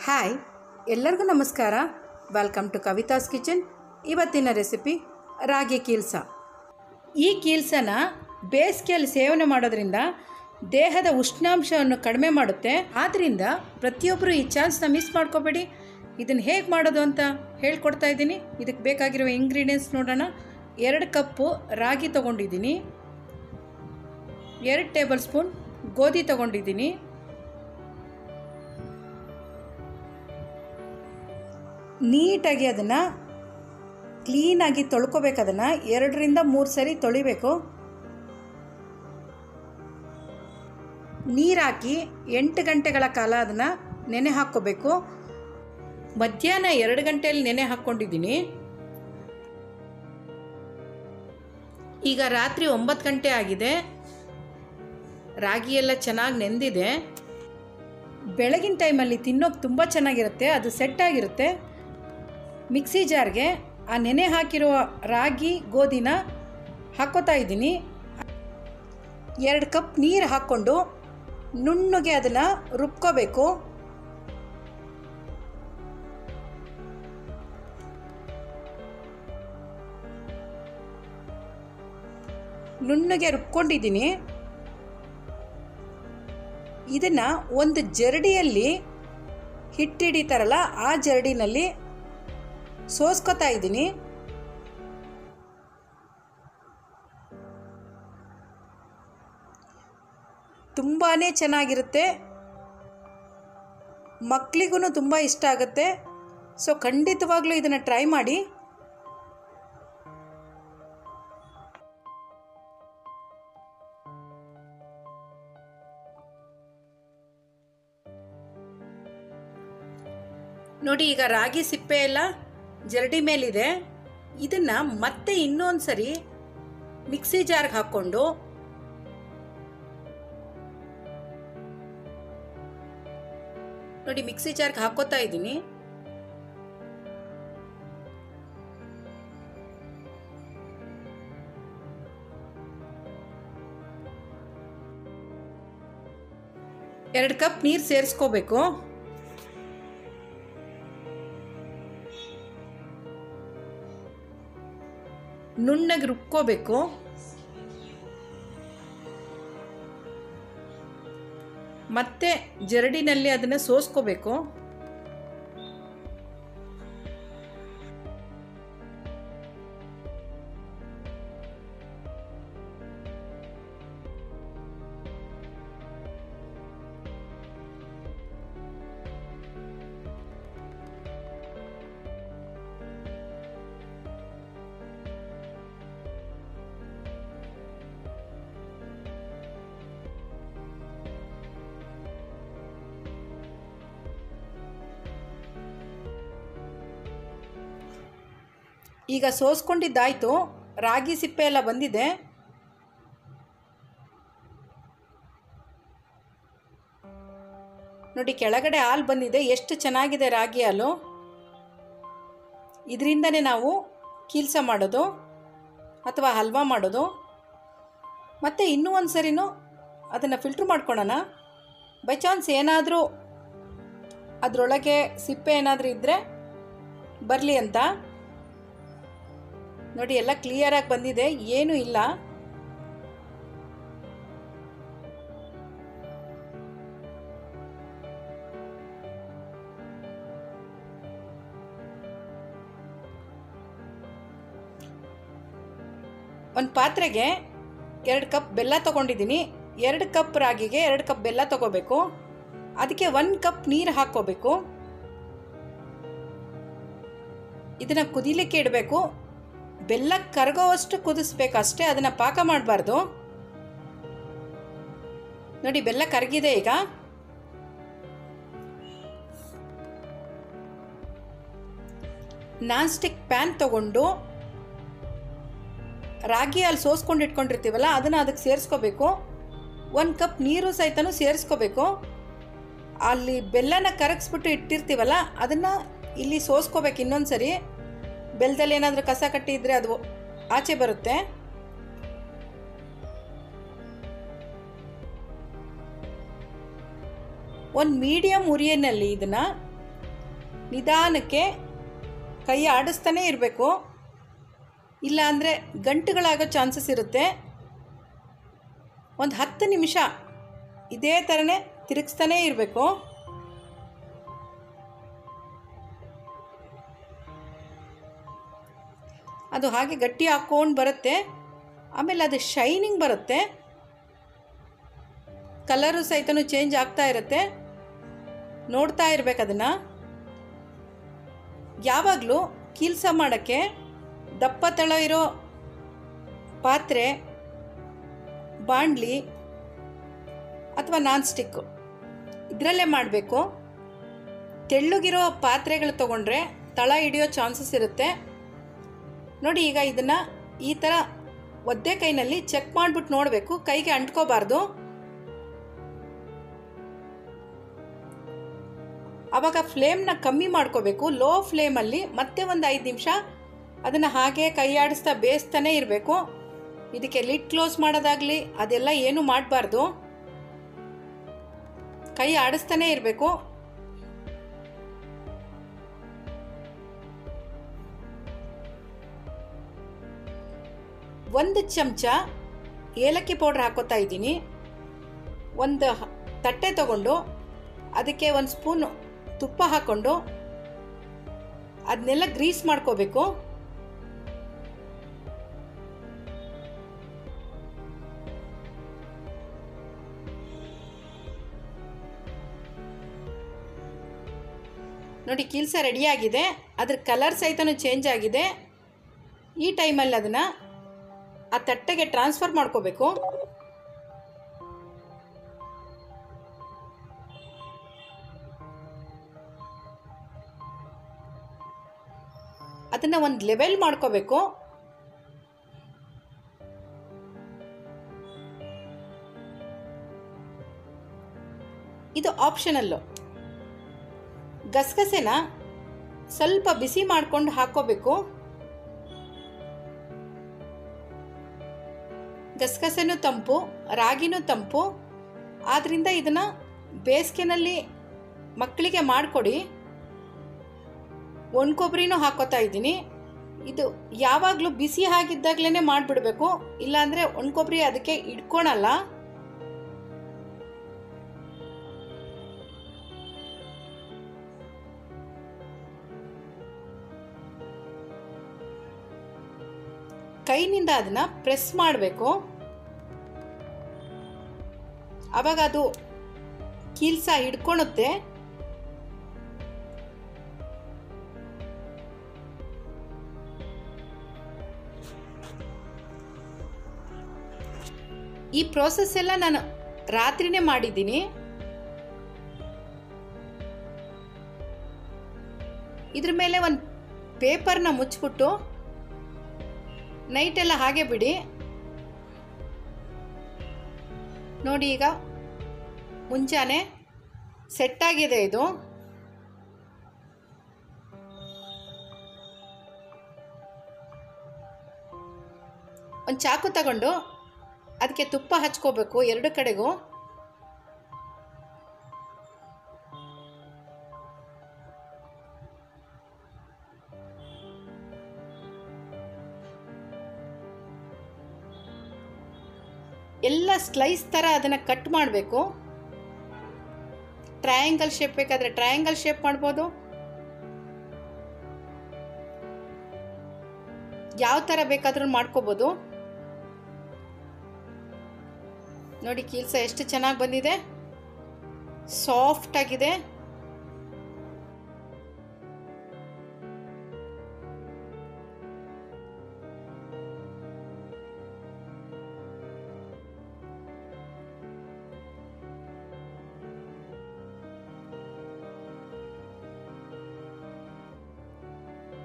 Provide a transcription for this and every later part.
hi ಎಲ್ಲರಿಗೂ ನಮಸ್ಕಾರ welcome to Kavitha's kitchen ಇವತ್ತಿನ ರೆಸಿಪಿ ರಾಗಿ ಕೀಲ್ಸ ಈ ಕೀಲ್ಸನ ಬೇಸಿಗೆಯಲ್ಲಿ ಸೇವನೆ ಮಾಡೋದ್ರಿಂದ ದೇಹದ ಉಷ್ಣಾಂಶವನ್ನು ಕಡಿಮೆ ಮಾಡುತ್ತೆ ಆದ್ದರಿಂದ ಪ್ರತಿಯೊಬ್ಬರು ಈ ಚಾನ್ಸ್ನ ಮಿಸ್ ಮಾಡ್ಕೋಬೇಡಿ ಇದನ್ನು ಹೇಗೆ ಮಾಡೋದು ಅಂತ ಹೇಳ್ಕೊಡ್ತಾ ಇದ್ದೀನಿ ಇದಕ್ಕೆ ಬೇಕಾಗಿರುವ ಇಂಗ್ರೀಡಿಯೆಂಟ್ಸ್ ನೋಡೋಣ ಎರಡು ಕಪ್ಪು ರಾಗಿ ತೊಗೊಂಡಿದ್ದೀನಿ ಎರಡು ಟೇಬಲ್ ಸ್ಪೂನ್ ಗೋಧಿ ತೊಗೊಂಡಿದ್ದೀನಿ ನೀಟಾಗಿ ಅದನ್ನು ಕ್ಲೀನಾಗಿ ತೊಳ್ಕೊಬೇಕು ಅದನ್ನು ಎರಡರಿಂದ ಮೂರು ಸರಿ ತೊಳಿಬೇಕು ನೀರು ಹಾಕಿ ಎಂಟು ಗಂಟೆಗಳ ಕಾಲ ಅದನ್ನು ನೆನೆ ಹಾಕ್ಕೋಬೇಕು ಮಧ್ಯಾಹ್ನ ಎರಡು ಗಂಟೆಯಲ್ಲಿ ನೆನೆ ಹಾಕ್ಕೊಂಡಿದ್ದೀನಿ ಈಗ ರಾತ್ರಿ ಒಂಬತ್ತು ಗಂಟೆ ಆಗಿದೆ ರಾಗಿ ಎಲ್ಲ ಚೆನ್ನಾಗಿ ನೆಂದಿದೆ ಬೆಳಗಿನ ಟೈಮಲ್ಲಿ ತಿನ್ನೋಕೆ ತುಂಬ ಚೆನ್ನಾಗಿರುತ್ತೆ ಅದು ಸೆಟ್ ಆಗಿರುತ್ತೆ ಮಿಕ್ಸಿ ಜಾರ್ಗೆ ಆ ನೆನೆ ಹಾಕಿರುವ ರಾಗಿ ಗೋಧಿನ ಹಾಕ್ಕೋತಾ ಇದ್ದೀನಿ ಎರಡು ಕಪ್ ನೀರು ಹಾಕ್ಕೊಂಡು ನುಣ್ಣಗೆ ಅದನ್ನು ರುಬ್ಕೋಬೇಕು ನುಣ್ಣಗೆ ರುಬ್ಕೊಂಡಿದ್ದೀನಿ ಇದನ್ನು ಒಂದು ಜರಡಿಯಲ್ಲಿ ಹಿಟ್ಟಿಡಿತಾರಲ್ಲ ಆ ಜರಡಿನಲ್ಲಿ ಸೋಸ್ಕೊತಾ ಇದ್ದೀನಿ ತುಂಬಾ ಚೆನ್ನಾಗಿರುತ್ತೆ ಮಕ್ಕಳಿಗೂ ತುಂಬ ಇಷ್ಟ ಆಗುತ್ತೆ ಸೊ ಖಂಡಿತವಾಗ್ಲೂ ಇದನ್ನು ಟ್ರೈ ಮಾಡಿ ನೋಡಿ ಈಗ ರಾಗಿ ಸಿಪ್ಪೆ ಎಲ್ಲ ಜರಡಿ ಮೇಲಿದೆ ಇದನ್ನು ಮತ್ತೆ ಇನ್ನೊಂದು ಸರಿ ಮಿಕ್ಸಿ ಜಾರ್ಗೆ ಹಾಕ್ಕೊಂಡು ನೋಡಿ ಮಿಕ್ಸಿ ಜಾರ್ಗೆ ಹಾಕೋತಾ ಇದ್ದೀನಿ ಎರಡು ಕಪ್ ನೀರು ಸೇರಿಸ್ಕೋಬೇಕು ನುಣ್ಣಗೆ ರುಬ್ಕೋಬೇಕು ಮತ್ತೆ ಜರಡಿನಲ್ಲಿ ಅದನ್ನು ಸೋಸ್ಕೋಬೇಕು ಈಗ ಸೋಸ್ಕೊಂಡಿದ್ದಾಯಿತು ರಾಗಿ ಸಿಪ್ಪೆ ಎಲ್ಲ ಬಂದಿದೆ ನೋಡಿ ಕೆಳಗಡೆ ಹಾಲು ಬಂದಿದೆ ಎಷ್ಟು ಚೆನ್ನಾಗಿದೆ ರಾಗಿ ಹಾಲು ಇದರಿಂದನೇ ನಾವು ಕೀಲ್ಸ ಮಾಡೋದು ಅಥವಾ ಹಲ್ವಾ ಮಾಡೋದು ಮತ್ತು ಇನ್ನೂ ಒಂದು ಸರಿನೂ ಅದನ್ನು ಫಿಲ್ಟ್ರ್ ಮಾಡ್ಕೊಳ್ಳೋಣ ಬೈ ಚಾನ್ಸ್ ಏನಾದರೂ ಅದರೊಳಗೆ ಸಿಪ್ಪೆ ಏನಾದರೂ ಇದ್ದರೆ ಬರಲಿ ಅಂತ ನೋಡಿ ಎಲ್ಲ ಕ್ಲಿಯರಾಗಿ ಬಂದಿದೆ ಏನೂ ಇಲ್ಲ ಒಂದು ಪಾತ್ರೆಗೆ ಎರಡು ಕಪ್ ಬೆಲ್ಲ ತೊಗೊಂಡಿದ್ದೀನಿ ಎರಡು ಕಪ್ ರಾಗಿಗೆ ಎರಡು ಕಪ್ ಬೆಲ್ಲ ತೊಗೋಬೇಕು ಅದಕ್ಕೆ ಒಂದು ಕಪ್ ನೀರು ಹಾಕ್ಕೋಬೇಕು ಇದನ್ನು ಕುದಿಲಿಕ್ಕೆ ಇಡಬೇಕು ಬೆಲ್ಲ ಕರಗೋವಷ್ಟು ಕುದಿಸ್ಬೇಕು ಅಷ್ಟೇ ಅದನ್ನು ಪಾಕ ಮಾಡಬಾರ್ದು ನೋಡಿ ಬೆಲ್ಲ ಕರಗಿದೆ ಈಗ ನಾನ್ ಸ್ಟಿಕ್ ಪ್ಯಾನ್ ತಗೊಂಡು ರಾಗಿ ಅಲ್ಲಿ ಸೋಸ್ಕೊಂಡು ಇಟ್ಕೊಂಡಿರ್ತೀವಲ್ಲ ಅದನ್ನು ಅದಕ್ಕೆ ಸೇರಿಸ್ಕೋಬೇಕು ಒಂದು ಕಪ್ ನೀರು ಸಹಿತನೂ ಸೇರಿಸ್ಕೋಬೇಕು ಅಲ್ಲಿ ಬೆಲ್ಲನ ಕರಗಿಸ್ಬಿಟ್ಟು ಇಟ್ಟಿರ್ತೀವಲ್ಲ ಅದನ್ನು ಇಲ್ಲಿ ಸೋಸ್ಕೋಬೇಕು ಇನ್ನೊಂದು ಸರಿ ಬೆಲ್ಲದಲ್ಲಿ ಏನಾದರೂ ಕಸ ಕಟ್ಟಿ ಇದ್ದರೆ ಅದು ಆಚೆ ಬರುತ್ತೆ ಒಂದು ಮೀಡಿಯಮ್ ಉರಿಯಲ್ಲಿ ಇದನ್ನು ನಿಧಾನಕ್ಕೆ ಕೈ ಆಡಿಸ್ತಾನೇ ಇರಬೇಕು ಇಲ್ಲ ಅಂದರೆ ಗಂಟುಗಳಾಗೋ ಚಾನ್ಸಸ್ ಇರುತ್ತೆ ಒಂದು ಹತ್ತು ನಿಮಿಷ ಇದೇ ಥರನೇ ತಿರುಗಿಸ್ತಾನೇ ಇರಬೇಕು ಅದು ಹಾಗೆ ಗಟ್ಟಿ ಹಾಕ್ಕೊಂಡು ಬರುತ್ತೆ ಆಮೇಲೆ ಅದು ಶೈನಿಂಗ್ ಬರುತ್ತೆ ಕಲರು ಸಹಿತನೂ ಚೇಂಜ್ ಆಗ್ತಾ ಇರುತ್ತೆ ನೋಡ್ತಾ ಇರ್ಬೇಕು ಅದನ್ನು ಯಾವಾಗಲೂ ಕೀಲ್ಸ ಮಾಡೋಕ್ಕೆ ದಪ್ಪ ತಳ ಇರೋ ಪಾತ್ರೆ ಬಾಣಲಿ ಅಥವಾ ನಾನ್ ಸ್ಟಿಕ್ಕು ಇದರಲ್ಲೇ ಮಾಡಬೇಕು ತೆಳ್ಳಗಿರೋ ಪಾತ್ರೆಗಳು ತೊಗೊಂಡ್ರೆ ತಳ ಹಿಡಿಯೋ ಚಾನ್ಸಸ್ ಇರುತ್ತೆ ನೋಡಿ ಈಗ ಇದನ್ನು ಈ ಥರ ಒದ್ದೆ ಕೈನಲ್ಲಿ ಚೆಕ್ ಮಾಡಿಬಿಟ್ಟು ನೋಡಬೇಕು ಕೈಗೆ ಅಂಟ್ಕೋಬಾರ್ದು ಆವಾಗ ಫ್ಲೇಮ್ನ ಕಮ್ಮಿ ಮಾಡ್ಕೋಬೇಕು ಲೋ ಫ್ಲೇಮಲ್ಲಿ ಮತ್ತೆ ಒಂದು ಐದು ನಿಮಿಷ ಅದನ್ನು ಹಾಗೆ ಕೈ ಆಡಿಸ್ತಾ ಬೇಯಿಸ್ತಾನೆ ಇರಬೇಕು ಇದಕ್ಕೆ ಲಿಡ್ ಕ್ಲೋಸ್ ಮಾಡೋದಾಗಲಿ ಅದೆಲ್ಲ ಏನು ಮಾಡಬಾರ್ದು ಕೈ ಆಡಿಸ್ತಾನೆ ಇರಬೇಕು ಒಂದು ಚಮಚ ಏಲಕ್ಕಿ ಪೌಡ್ರ್ ಹಾಕೋತಾ ಇದ್ದೀನಿ ಒಂದು ಹ- ತಟ್ಟೆ ತಗೊಂಡು ಅದಕ್ಕೆ ಒಂದು ಸ್ಪೂನ್ ತುಪ್ಪ ಹಾಕ್ಕೊಂಡು ಅದನ್ನೆಲ್ಲ ಗ್ರೀಸ್ ಮಾಡ್ಕೋಬೇಕು ನೋಡಿ ಕೀಲ್ಸ ರೆಡಿಯಾಗಿದೆ ಅದ್ರ ಕಲರ್ ಸಹಿತನೂ ಚೇಂಜ್ ಆಗಿದೆ ಈ ಟೈಮಲ್ಲಿ ಅದನ್ನು ಆ ತಟ್ಟೆಗೆ ಟ್ರಾನ್ಸ್ಫರ್ ಮಾಡ್ಕೋಬೇಕು ಅದನ್ನು ಒಂದು ಲೆವೆಲ್ ಮಾಡ್ಕೋಬೇಕು ಇದು ಆಪ್ಷನಲ್ಲು ಗಸಗಸೆನ ಸ್ವಲ್ಪ ಬಿಸಿ ಮಾಡ್ಕೊಂಡು ಹಾಕೋಬೇಕು ಗಸಗಸೆನೂ ತಂಪು ರಾಗಿನೂ ತಂಪು ಆದ್ದರಿಂದ ಇದನ್ನು ಬೇಸಿಗೆನಲ್ಲಿ ಮಕ್ಕಳಿಗೆ ಮಾಡಿಕೊಡಿ ಒಣಕೊಬ್ಬರಿನೂ ಹಾಕೋತಾ ಇದ್ದೀನಿ ಇದು ಯಾವಾಗಲೂ ಬಿಸಿ ಆಗಿದ್ದಾಗಲೇ ಮಾಡಿಬಿಡ್ಬೇಕು ಇಲ್ಲಾಂದರೆ ಒಣಕೊಬ್ಬರಿ ಅದಕ್ಕೆ ಇಟ್ಕೊಳಲ್ಲ ಕೈನಿಂದ ಅದನ್ನ ಪ್ರೆಸ್ ಮಾಡಬೇಕು ಆವಾಗ ಅದು ಕೀಲ್ಸ ಹಿಡ್ಕೊಳುತ್ತೆ ಈ ಪ್ರೋಸೆಸ್ ಎಲ್ಲ ನಾನು ರಾತ್ರಿನೇ ಮಾಡಿದ್ದೀನಿ ಇದ್ರ ಮೇಲೆ ಒಂದು ಪೇಪರ್ನ ಮುಚ್ಚಿಬಿಟ್ಟು ನೈಟ್ ಎಲ್ಲ ಹಾಗೆ ಬಿಡಿ ನೋಡಿ ಈಗ ಮುಂಜಾನೆ ಸೆಟ್ ಆಗಿದೆ ಇದು ಒಂದು ಚಾಕು ತಗೊಂಡು ಅದಕ್ಕೆ ತುಪ್ಪ ಹಚ್ಕೋಬೇಕು ಎರಡು ಕಡೆಗೂ ಎಲ್ಲ ಸ್ಲೈಸ್ ಥರ ಅದನ್ನು ಕಟ್ ಮಾಡಬೇಕು ಟ್ರಯಾಂಗಲ್ ಶೇಪ್ ಬೇಕಾದರೆ ಟ್ರಯಾಂಗಲ್ ಶೇಪ್ ಮಾಡ್ಬೋದು ಯಾವ ಥರ ಬೇಕಾದ್ರೂ ಮಾಡ್ಕೋಬೋದು ನೋಡಿ ಕೀಲ್ಸ ಎಷ್ಟು ಚೆನ್ನಾಗಿ ಬಂದಿದೆ ಸಾಫ್ಟ್ ಆಗಿದೆ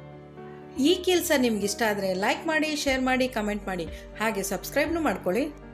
ಈ ಕೆಲಸ ನಿಮ್ಗೆ ಇಷ್ಟ ಆದರೆ ಲೈಕ್ ಮಾಡಿ ಶೇರ್ ಮಾಡಿ ಕಮೆಂಟ್ ಮಾಡಿ ಹಾಗೆ ಸಬ್ಸ್ಕ್ರೈಬ್ನೂ ಮಾಡ್ಕೊಳ್ಳಿ